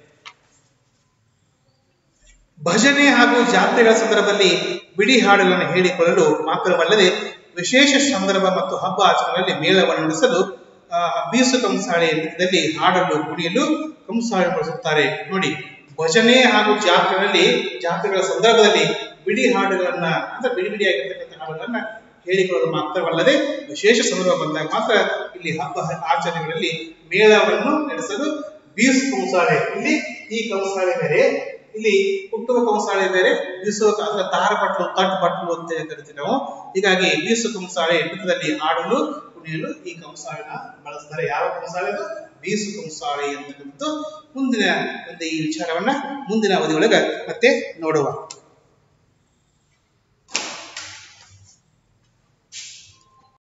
ಭಜನೆ ಹಾಗೂ ಜಾತ್ರೆಗಳ ಸಂದರ್ಭದಲ್ಲಿ ಬಿಡಿ ಹಾಡುಗಳನ್ನು ಹೇಳಿಕೊಳ್ಳಲು ಮಾತ್ರವಲ್ಲದೆ ವಿಶೇಷ ಸಂದರ್ಭ ಮತ್ತು ಹಬ್ಬ ಆಚರಣೆಗಳಲ್ಲಿ ಮೇಳವನ್ನು ನಡೆಸಲು ಆ, ಬೀಸು ಕಂಸಾಳೆ ನೃತ್ಯದಲ್ಲಿ ಹಾಡಲು ಕುಣಿಯಲು ಕಂಸಾಳೆ ಬಳಸುತ್ತಾರೆ ನೋಡಿ ಭಜನೆ ಹಾಗೂ ಜಾತ್ರೆಗಳಲ್ಲಿ ಜಾತ್ರೆಗಳ ಸಂದರ್ಭದಲ್ಲಿ ಬಿಡಿ ಹಾಡುಗಳನ್ನ ಅಂದ್ರೆ ಬಿಡಿ ಬಿಡಿಯಾಗಿರ್ತಕ್ಕಂಥ ಹಾಡುಗಳನ್ನ ಹೇಳಿಕೊಳ್ಳಲು ಮಾತ್ರವಲ್ಲದೆ ವಿಶೇಷ ಸಂದರ್ಭ ಬಂದಾಗ ಮಾತ್ರ ಇಲ್ಲಿ ಹಬ್ಬ ಆಚರಣೆಗಳಲ್ಲಿ ಮೇಳವನ್ನು ನಡೆಸಲು ಬೀಸು ಕಂಸಾಳೆ ಇಲ್ಲಿ ಈ ಕಂಸಾಳೆ ಬೇರೆ ಇಲ್ಲಿ ಹುಟ್ಟುವ ಕಂಸಾಳೆ ಬೇರೆ ಬೀಸುವ ಅಂದ್ರೆ ತಾರ ಬಟ್ಲು ತಟ್ ಬಟ್ಲು ಅಂತ ಕರಿತೀವಿ ನಾವು ಹೀಗಾಗಿ ಬೀಸು ಕಂಸಾಳೆ ನೃತ್ಯದಲ್ಲಿ ಆಡಲು ಕುಣಿಯಲು ಈ ಕಂಸಾಳೆನ ಬಳಸ್ತಾರೆ ಯಾವ ಕಂಸಾಳೆ ಅದು ಬೀಸು ಕಂಸಾಳೆ ಅಂತಕ್ಕಂಥದ್ದು ಮುಂದಿನ ಒಂದು ಈ ವಿಚಾರವನ್ನ ಮುಂದಿನ ಅವಧಿಯೊಳಗ ಮತ್ತೆ ನೋಡುವ